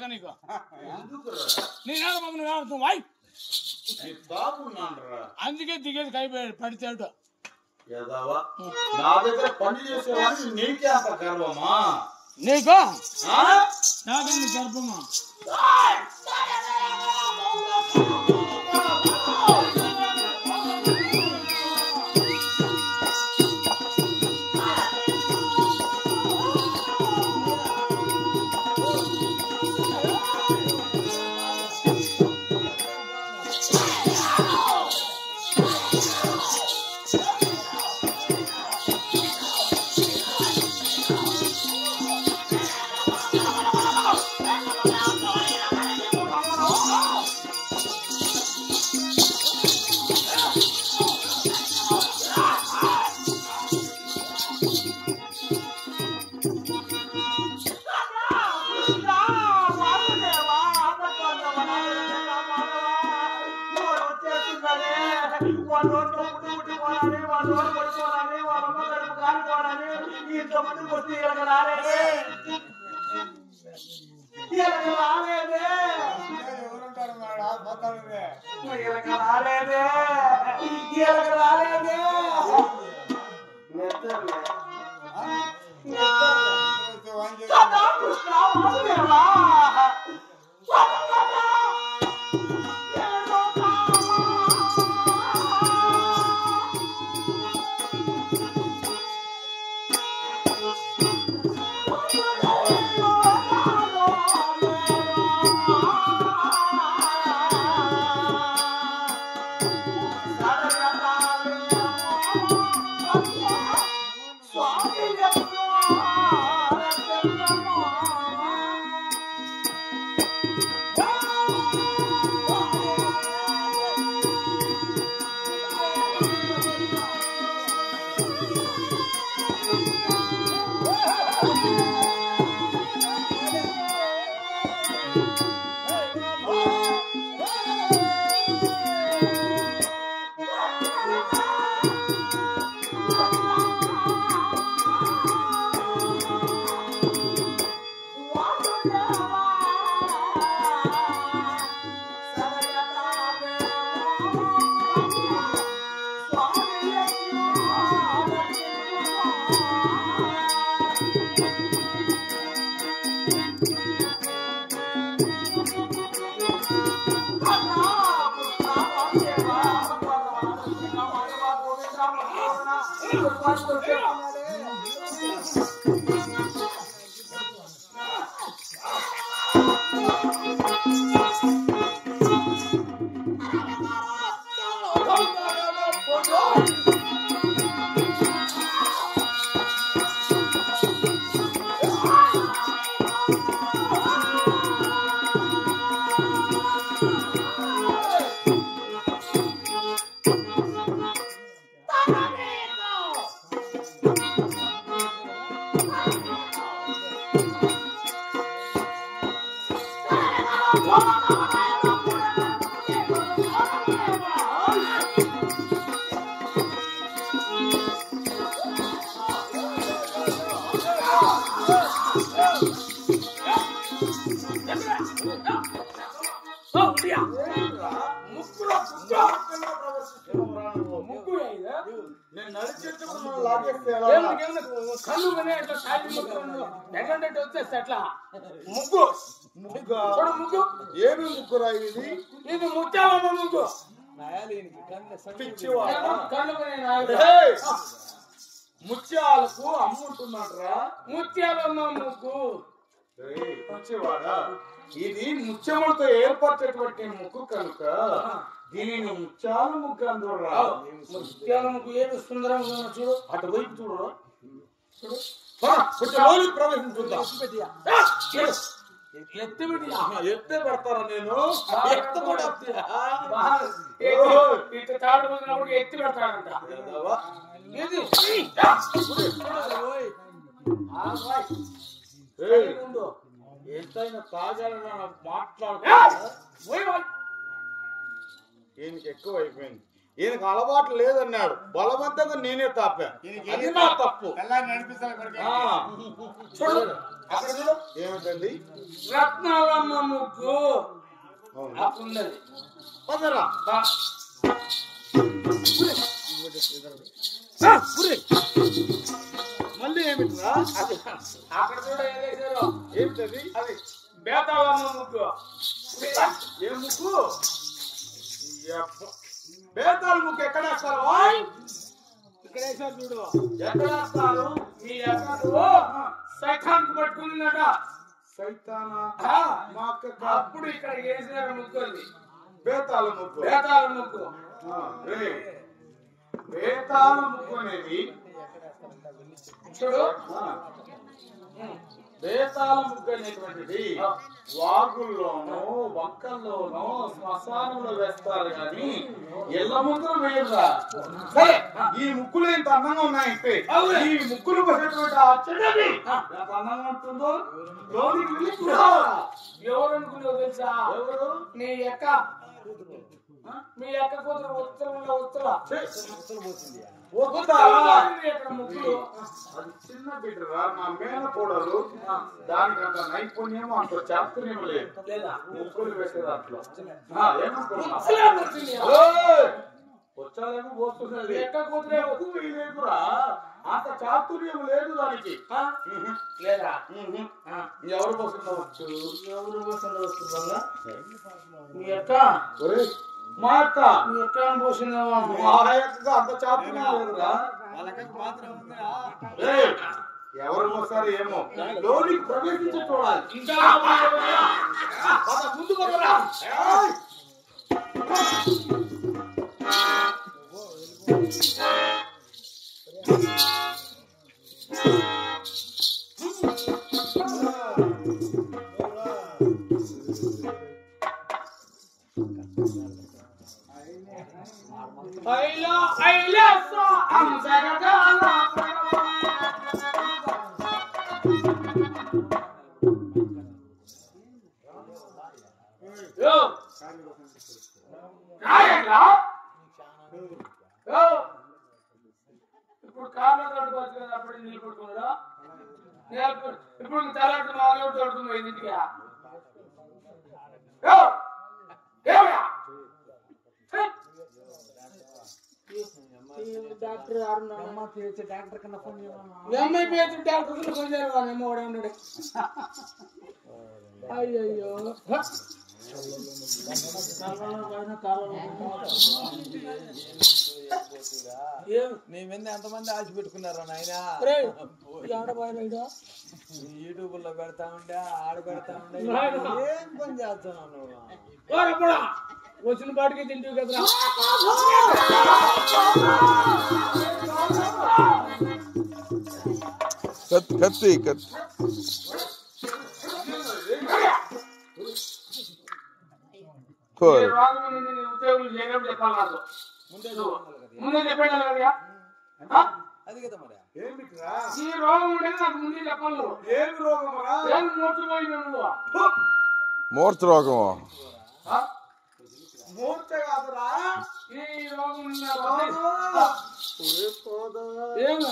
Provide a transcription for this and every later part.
నీకు ఎందుకురా నేను మమ్మల్ని కావచ్చు వాయ్ నీ తాగున్నానురా అందుకే దిగేది కై పడితాడు యదవా నా దగ్గర పని చేసేవాడిని నీకే అంత గర్వమా నీకు ఆ? నాకండి గర్భమా ఎవరుంటారు మేడం పోతాడు నేను నడిచేటప్పుడు మనం లాగేస్తే ఎలా? కళ్ళు వినే ఇట్లా సాయి ముగ్గు ఎటువంటి వచ్చేస్తే ఎట్లా ముగ్గు ముగ్గా? చూడు ముగ్గు ఏమి ముగ్గురా ఇది ఇది ముత్యాలమ్మ ముగ్గు పిచ్చివాడా? కళ్ళు వినే నాయకుడు. ఏయ్! ముత్యాలకు అమ్ముంటున్నాడ్రా ముత్యాలమ్మ ముగ్గు ఏయ్, పిచ్చివాడా ఇది ముత్యములతో ఏర్పరచేటువంటి ముగ్గు కనుక దీనిని ముత్యాల ముగ్గు అందురా ముత్యాల ముగ్గు ఏది సుందరంగా ఉందో చూడు అటువైపు చూడరా చూడు పద, కొంచెం లోనికి ప్రవేశించుద్దాం ఎత్తి బిడ్డ ఎత్తే పెడతారా నేను ఎత్త కూడా ఎత్తురా? ఇటు తాడు వదిలినప్పుడు ఎత్తి పెడతాడంట ఏదవ్వా? ఇది ఏయ్, ఎంతైనా తాగాలని నాకు మాట్లాడు పోయి వాళ్ళు. ఈయనకి ఎక్కువ అయిపోయింది ఈయనకి అలవాటు లేదన్నాడు బలవంతంగా నేనే తాపా అది నా తప్పు తెల్లారి నడిపిస్తాను కొడుకు ఆ, చూడు అక్కడ చూడు ఏమిటండి రత్నాలమ్మ ముగ్గు అవును. అక్కడ ఉన్నది పదరా బా. మళ్ళీ ఏమిట్రా అది అక్కడ చూడ ఏదేశారో ఏమిటది అది బేతాళమ్మ ముగ్గు ఏ ముక్కు యప్ప. బేతాళ ముక్కు ఎక్కడ వేస్తారు వాయ్? ఇక్కడ వేసారు చూడు ఎక్కడ వేస్తారు మీ అక్కడు సైతానికి పట్టుకుందట సైతానా ఆ, మా అక్క కా- అప్పుడు ఇక్కడ వేసినారు ముగ్గు అది బేతాళ ముక్కు బేతాళ ముగ్గు ఆ, రే. బేతాళ ముక్కు అనేది చూడు ఆ, బేతాళ ముగ్గు అనేటువంటిది వాగుల్లోనూ వంకల్లోనూ శ్మశానంలో వేస్తారు కానీ ఇళ్ళ ముగ్గులు వేయరా సరే ఈ ముక్కులు ఎంత అందంగా ఉన్నాయంటే అవును. ఈ ముక్కులు పడేటువంటి ఆ చెడ్డది ఎంత అందంగా ఉంటుందో లోనికి వెళ్ళి చూడాలా? ఎవరు అనుకున్నావు తెలుసా ఎవరు నీ యొక్క మీ యొక్క కూతురు ఉత్తరంలో ఉత్తర ఛే, ఉత్తర వద్దా? ఇక్కడ ముగ్గులు అది చిన్న బిడ్డరా నా మేన కూడలు దానికి అంత నైపుణ్యం అంత చాతుర్యం లేదు లేదా ముక్కులు వేసే దాంట్లో ఆ, ఏమనుకున్నా ఉత్తరే వచ్చింది. ఏయ్! వచ్చాలేమో నీ పోస్తున్నది యొక్క కూతురే ముక్కు వేయలేదురా అంత చాతుర్యం లేదు దానికి ఆ? లేదా ఉహు. ఆ. ఎవరు పోస్తుండవచ్చు ఎవరు పోసిందో వస్తుందా మీ యొక్క ఒరేయ్, మా అక్క మీ యొక్క పోసిందేమో మా అక్కగా అంత చాతుర్యం లేదురా ఏయ్! ఎవరు వస్తారు ఏమో లోనికి ప్రవేశించి చూడాలి ఇంకా పద, ముందు పదరా. ఏయ్! ఐలా ఐలా సా అంజరగాల యో కాయలా యో ఇప్పుడు కార్లో కట్టుకోవచ్చు కదా అప్పుడు నీళ్ళు పట్టుకున్నాడా నేను ఇప్పుడు తెల్లటి మాలో తోడుతుంది ఐదింటికి యో ఏమయ్యా డాక్టర్ అమ్మ పేరు డాక్టర్ కన్నా ఫోన్ అమ్మాయి పేరు డాక్టర్ కన్నా ఫోన్ చేయరు వాడు అమ్మ వాడే ఉన్నాడు అయ్యయ్యో నీ మీద ఎంతమంది ఆశ పెట్టుకున్నారు నాయన యూట్యూబ్ లో పెడతా ఉండే ఆడ పెడతా ఉండే నాయనా. ఏం పని చేస్తున్నావు నువ్వు వచ్చిన పాటికి తింటూ కదరా కత్తి కత్తి కత్తి ఈ కోరు రోగం అనేది నీ ఉద్యోగులు చేయడం చెప్పాలి నాకు ముందే చెప్పాను కదా ఆ? అది కదా మరి ఏమిటిరా ఈ రోగం ఉండేది నాకు ముందే చెప్పాలి నువ్వు ఏమి రోగమరా ఏం మూర్చిపోయినా నువ్వు మూర్త రోగము ఆ? మూర్ఛ కాదురా ఈ రోగం ఉంది పోదు. నాకు. ఏ పోదు. ఏమా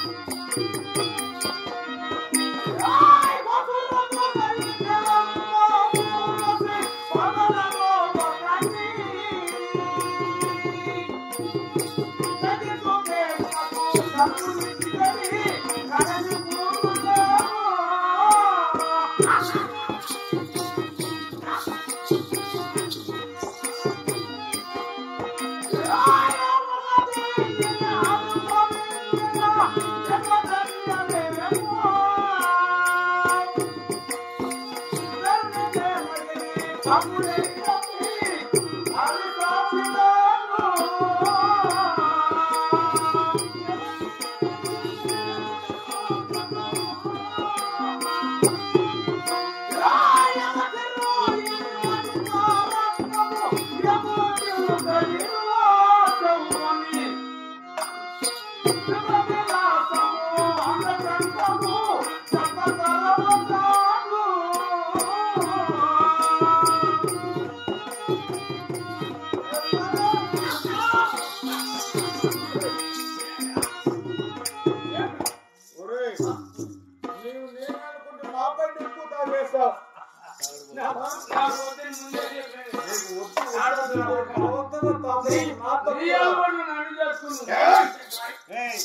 ఆ ఒరేయ్, నీవు నేను అనుకుంటే నా పైన ఎక్కువ తాగేస్తావు. నీకు వద్దు, అవతల తాగు, నా తప్పు. ఏయ్,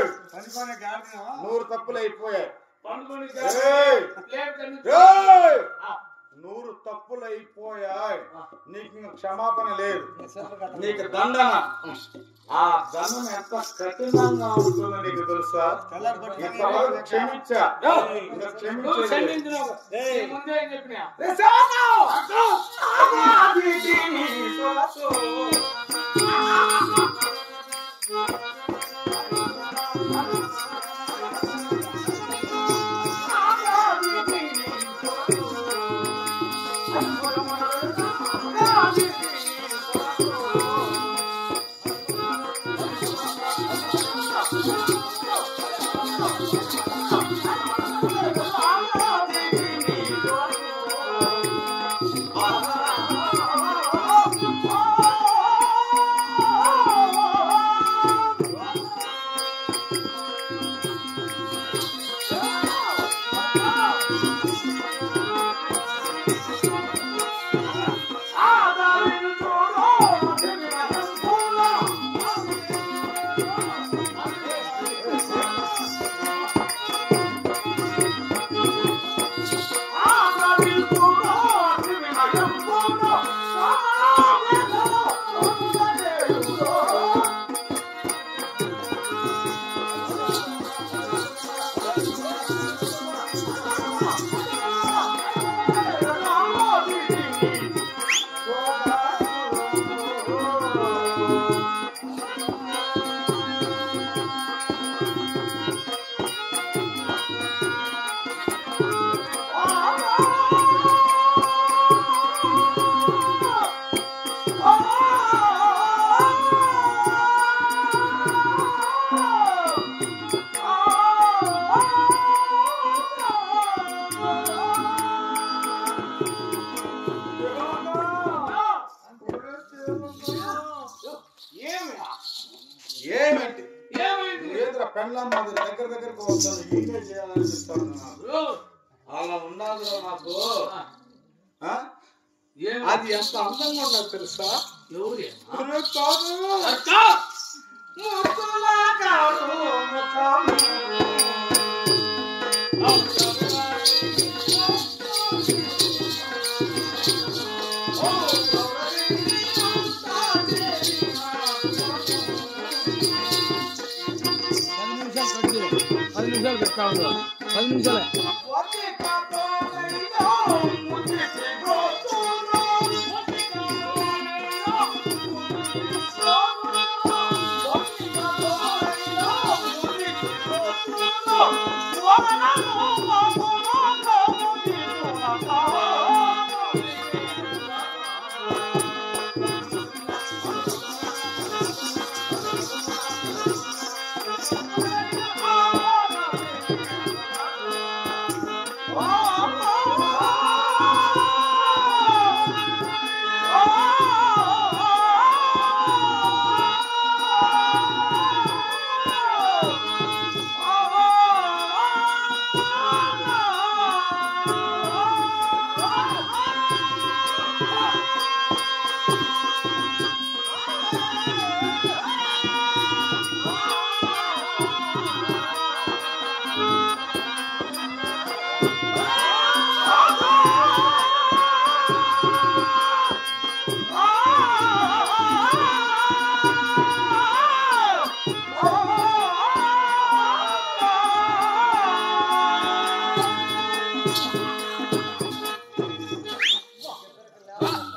నూరు తప్పులు అయిపోయాయి ఏయ్, ఏయ్, నూరు తప్పులు అయిపోయాయి నీకు ఇంక క్షమాపణ లేదు నీకు దండన ఆ దండన ఎంత కఠినంగా ఉంటుందో నీకు తెలుసా ఇంతవరకు క్షమించా ఇంకా క్షమించలేదు ముందే చెప్పినా ఏమిటి ఏమైంది ఏదో పెళ్ళం మాది దగ్గర దగ్గరకు వస్తాను ఈడే చేయాలనిపిస్తాను నాకు అలా ఉన్నదిరా నాకు ఆ? ఏం అది ఎంత అందంగా ఉన్నది తెలుసా ఎవరు అరే కాదు అక్క ముద్దులా కాదు ముఖాలు. పది నిమిషాలు కట్ చేయి. పది నిమిషాలు పెడతా ఉండు పది నిమిషాలే ఒకే కాపోలైనా ముద్దిసి గోతులో. ఒకే కాపోలైనా ముద్దిసి గోతులో. ఒకే కాపోలైనా ముద్దిసి గోతులో. వదనను మగునను ముద్దిసునకా. ఆ,